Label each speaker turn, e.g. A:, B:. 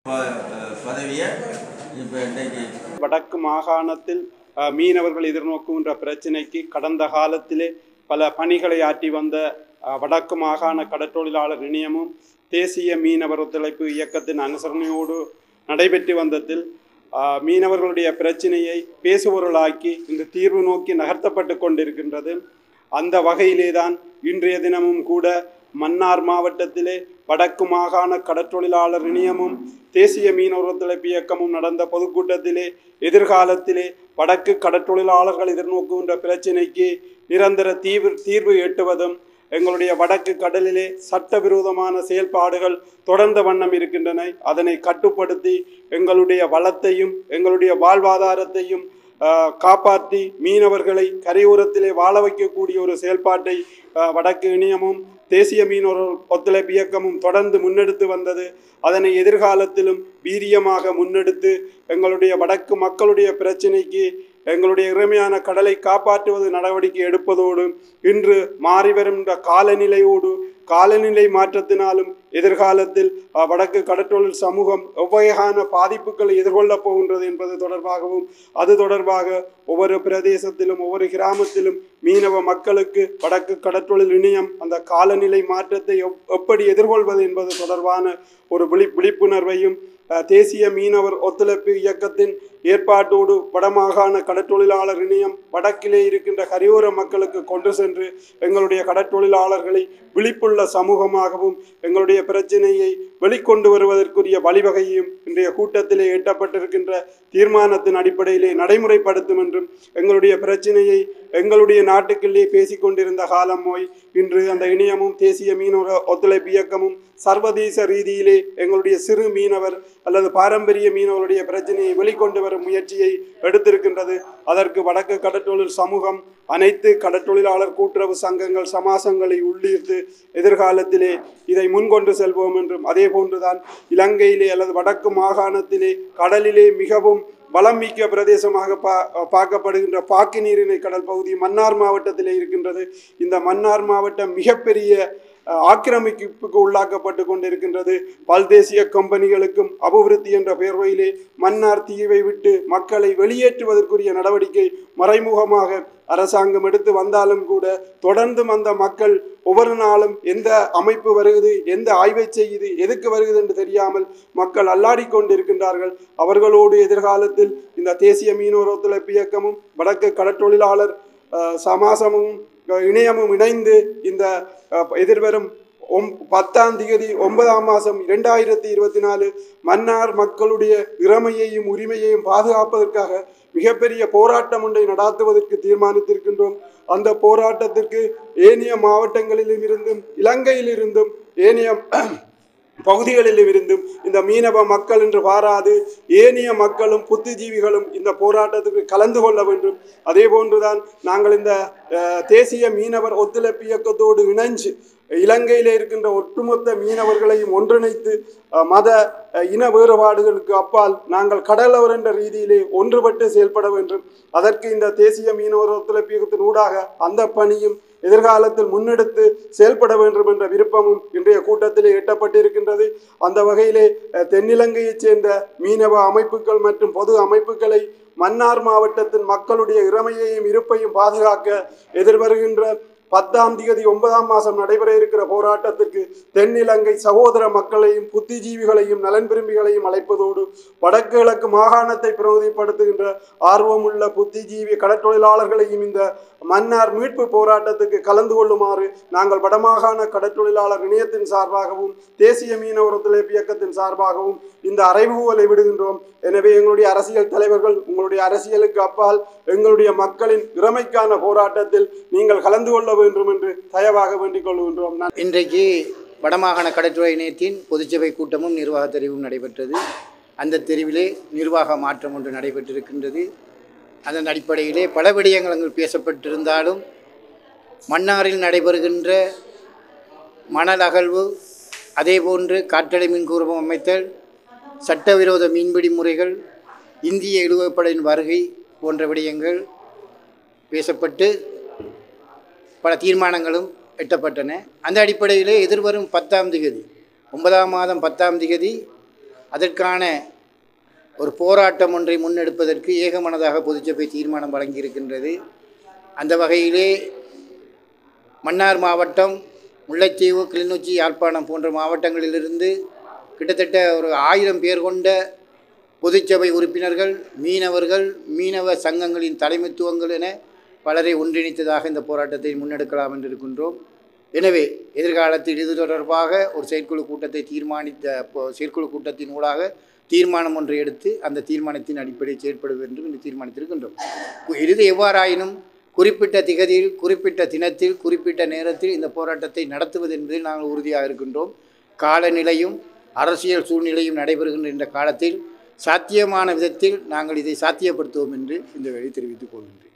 A: ப- பதவியை இப்போ இன்றைக்கு
B: வடக்கு மாகாணத்தில் அஹ், மீனவர்கள் எதிர்நோக்குகின்ற பிரச்சினைக்கு கடந்த காலத்திலே பல பணிகளை ஆற்றி வந்த அஹ், வடக்கு மாகாண கடற்றொழிலாளர் இணையமும் தேசிய மீனவர் ஒத்துழைப்பு இயக்கத்தின் அனுசரணையோடு நடைபெற்று வந்ததில் அஹ், மீனவர்களுடைய பிரச்சினையை பேசுபொருளாக்கி இந்த தீர்வு நோக்கி நகர்த்தப்பட்டு கொண்டிருக்கின்றது அந்த வகையிலே தான் இன்றைய தினமும் கூட மன்னார் மாவட்டத்திலே வடக்கு மாகாண கடற்றொழிலாளர் இணையமும் தேசிய மீனவர் ஒத்துழைப்பு இயக்கமும் நடந்த பொதுக்கூட்டத்திலே எதிர்காலத்திலே வடக்கு கடற்றொழிலாளர்கள் எதிர்நோக்குகின்ற பிரச்சினைக்கு நிரந்தர தீர்வு தீர்வு எட்டுவதும் எங்களுடைய வடக்கு கடலிலே சட்டவிரோதமான செயல்பாடுகள் தொடர்ந்த வண்ணம் இருக்கின்றன அதனை கட்டுப்படுத்தி எங்களுடைய வளத்தையும் எங்களுடைய வாழ்வாதாரத்தையும் ஆஹ், காப்பாற்றி மீனவர்களை கரையோரத்திலே வாழ வைக்கக்கூடிய ஒரு செயல்பாட்டை ஆஹ், வடக்கு இணையமும் தேசிய மீனவர் ஒத்துழைப்பு இயக்கமும் தொடர்ந்து முன்னெடுத்து வந்தது அதனை எதிர்காலத்திலும் வீரியமாக முன்னெடுத்து எங்களுடைய வடக்கு மக்களுடைய பிரச்சினைக்கு எங்களுடைய இறைமையான கடலை காப்பாற்றுவது நடவடிக்கை எடுப்பதோடு இன்று மாறி வருகின்ற காலநிலையோடு காலநிலை மாற்றத்தினாலும் எதிர்காலத்தில் அஹ், வடக்கு கடற்றொழில் சமூகம் எவ்வகையான பாதிப்புகளை எதிர்கொள்ளப் போகின்றது என்பது தொடர்பாகவும் அது தொடர்பாக ஒவ்வொரு பிரதேசத்திலும் ஒவ்வொரு கிராமத்திலும் மீனவ மக்களுக்கு வடக்கு கடற்றொழில் இணையம் அந்த காலநிலை மாற்றத்தை எப்- எப்படி எதிர்கொள்வது என்பது தொடர்பான ஒரு விழி விழிப்புணர்வையும் அஹ், தேசிய மீனவர் ஒத்துழைப்பு இயக்கத்தின் ஏற்பாட்டோடு வடமாகாண கடற்றொழிலாளர் இணையம் வடக்கிலே இருக்கின்ற கரையோர மக்களுக்கு கொண்டு சென்று எங்களுடைய கடற்றொழிலாளர்களை விழிப்புள்ள சமூகமாகவும் எங்களுடைய பிரச்சனையை வெளிக்கொண்டு வருவதற்குரிய வழிவகையும் இன்றைய கூட்டத்திலே எட்டப்பட்டிருக்கின்ற தீர்மானத்தின் அடிப்படையிலே நடைமுறைப்படுத்தும் என்றும் எங்களுடைய பிரச்சனையை எங்களுடைய நாட்டுக்குள்ளே பேசிக்கொண்டிருந்த காலம் போய் இன்று அந்த இணையமும் தேசிய மீனவர் ஒத்துழைப்பு இயக்கமும் சர்வதேச ரீதியிலே எங்களுடைய சிறு மீனவர் அல்லது பாரம்பரிய மீனவருடைய பிரச்சனையை வெளிக்கொண்டு வரும் முயற்சியை எடுத்திருக்கின்றது அதற்கு வடக்கு கடற்றொழில் சமூகம் அனைத்து கடற்றொழிலாளர் கூட்டுறவு சங்கங்கள் சமாசங்களை உள்ளீர்த்து எதிர்காலத்திலே இதை முன்கொண்டு செல்வோம் என்றும் அதே போன்றுதான் இலங்கையிலே அல்லது வடக்கு மாகாணத்திலே கடலிலே மிகவும் வளம் மிக்க பிரதேசமாக பா பார்க்கப்படுகின்ற பாக்கு நீரிணை கடல் பகுதி மன்னார் மாவட்டத்திலே இருக்கின்றது இந்த மன்னார் மாவட்டம் மிகப்பெரிய அஹ், ஆக்கிரமிப்புக்கு உள்ளாக்கப்பட்டு கொண்டிருக்கின்றது பல்தேசிய கம்பெனிகளுக்கும் அபிவிருத்தி என்ற பெயர்வையிலே மன்னார் தீவை விட்டு மக்களை வெளியேற்றுவதற்குரிய நடவடிக்கை மறைமுகமாக அரசாங்கம் எடுத்து வந்தாலும் கூட தொடர்ந்தும் அந்த மக்கள் ஒவ்வொரு நாளும் எந்த அமைப்பு வருகிறது எந்த ஆய்வை செய்யுது எதுக்கு வருகிறது என்று தெரியாமல் மக்கள் அல்லாடிக் கொண்டிருக்கின்றார்கள் அவர்களோடு எதிர்காலத்தில் இந்த தேசிய மீனவர் ஒத்துழைப்பு இயக்கமும் வடக்கு கடற்றொழிலாளர் அஹ், சமாசமும் அஹ், இணையமும் இணைந்து இந்த அஹ், எதிர்வரும் ஒம் பத்தாம் தேதி ஒன்பதாம் மாதம் இரண்டாயிரத்தி இருபத்தி நாலு மன்னார் மக்களுடைய இறமையையும் உரிமையையும் பாதுகாப்பதற்காக மிகப்பெரிய போராட்டம் ஒன்றை நடாத்துவதற்கு தீர்மானித்திருக்கின்றோம் அந்த போராட்டத்திற்கு ஏனைய மாவட்டங்களிலும் இருந்தும் இலங்கையிலிருந்தும் ஏனைய பகுதிகளிலும் இருந்தும் இந்த மீனவ மக்கள் என்று பாராது ஏனைய மக்களும் புத்திஜீவிகளும் இந்த போராட்டத்துக்கு கலந்து கொள்ள வேண்டும் அதே போன்றுதான் நாங்கள் இந்த அஹ், தேசிய மீனவர் ஒத்துழைப்பு இயக்கத்தோடு இணைஞ்சு இலங்கையில் இருக்கின்ற ஒட்டுமொத்த மீனவர்களையும் ஒன்றிணைத்து அஹ், மத அஹ், இன வேறுபாடுகளுக்கு அப்பால் நாங்கள் கடலவர் என்ற ரீதியிலே ஒன்றுபட்டு செயல்பட வேண்டும் அதற்கு இந்த தேசிய மீனவர் ஒத்துழைப்பு இயக்கத்தின் ஊடாக அந்த பணியும் எதிர்காலத்தில் முன்னெடுத்து செயல்பட வேண்டும் என்ற விருப்பமும் இன்றைய கூட்டத்திலே எட்டப்பட்டிருக்கின்றது அந்த வகையிலே அஹ், தென்னிலங்கையைச் சேர்ந்த மீனவ அமைப்புகள் மற்றும் பொது அமைப்புகளை மன்னார் மாவட்டத்தின் மக்களுடைய இறமையையும் இருப்பையும் பாதுகாக்க எதிர்வருகின்ற பத்தாம் தேதி ஒன்பதாம் மாதம் நடைபெற இருக்கிற போராட்டத்திற்கு தென்னிலங்கை சகோதர மக்களையும் புத்திஜீவிகளையும் நலன் விரும்பிகளையும் அழைப்பதோடு வடக்கு கிழக்கு மாகாணத்தை பிரதிப்படுத்துகின்ற ஆர்வமுள்ள புத்திஜீவி கடற்றொழிலாளர்களையும் இந்த மன்னார் மீட்பு போராட்டத்துக்கு கலந்து கொள்ளுமாறு நாங்கள் வடமாகாண கடற்றொழிலாளர் இணையத்தின் சார்பாகவும் தேசிய மீனவர் ஒத்துழைப்பு இயக்கத்தின் சார்பாகவும் இந்த அறைகூவலை விடுகின்றோம் எனவே எங்களுடைய அரசியல் தலைவர்கள் உங்களுடைய அரசியலுக்கு அப்பால் எங்களுடைய மக்களின் இறமைக்கான போராட்டத்தில் நீங்கள் கலந்து கொள்ள வேண்டும் என்று தயவாக வேண்டிக் கொள்கின்றோம் நன்றி.
C: இன்றைக்கு வடமாகாண கடற்றுறை இணையத்தின் பொதுச்சபை கூட்டமும் நிர்வாக தெரிவும் நடைபெற்றது அந்த தெரிவிலே நிர்வாக மாற்றம் ஒன்று நடைபெற்றிருக்கின்றது அதன் அடிப்படையிலே பல விடயங்கள் அங்கு பேசப்பட்டிருந்தாலும் மன்னாரில் நடைபெறுகின்ற மணல் அகழ்வு அதேபோன்று காற்றடை மின்கூர்மம் அமைத்தல் சட்டவிரோத மீன்பிடி முறைகள் இந்திய இழுவப்படையின் வருகை போன்ற விடயங்கள் பேசப்பட்டு பல தீர்மானங்களும் எட்டப்பட்டன அந்த அடிப்படையிலே எதிர்வரும் பத்தாம் திகதி ஒன்பதாம் மாதம் பத்தாம் திகதி அதற்கான ஒரு போராட்டம் ஒன்றை முன்னெடுப்பதற்கு ஏகமனதாக பொதுச்சபை தீர்மானம் வழங்கியிருக்கின்றது அந்த வகையிலே மன்னார் மாவட்டம் முல்லைத்தீவு கிளிநொச்சி யாழ்ப்பாணம் போன்ற மாவட்டங்களிலிருந்து கிட்டத்தட்ட ஒரு ஆயிரம் பேர் கொண்ட பொதுச்சபை உறுப்பினர்கள் மீனவர்கள் மீனவ சங்கங்களின் தலைமைத்துவங்கள் என பலரை ஒன்றிணைத்ததாக இந்த போராட்டத்தை முன்னெடுக்கலாம் என்று இருக்கின்றோம் எனவே எதிர்காலத்தில் இது தொடர்பாக ஒரு செயற்குழு கூட்டத்தை தீர்மானித்த பொ- செயற்குழு கூட்டத்தின் ஊடாக தீர்மானம் ஒன்றை எடுத்து அந்த தீர்மானத்தின் அடிப்படையில் செயற்படுவது என்றும் இந்த தீர்மானித்திருக்கின்றோம் இது எவ்வாறாயினும் குறிப்பிட்ட திகதியில் குறிப்பிட்ட தினத்தில் குறிப்பிட்ட நேரத்தில் இந்த போராட்டத்தை நடத்துவது என்பதில் நாங்கள் உறுதியாக இருக்கின்றோம் காலநிலையும் அரசியல் சூழ்நிலையும் நடைபெறுகின்ற இந்த காலத்தில் சாத்தியமான விதத்தில் நாங்கள் இதை சாத்தியப்படுத்துவோம் என்று இந்த வேளை தெரிவித்துக் கொள்கின்றேன்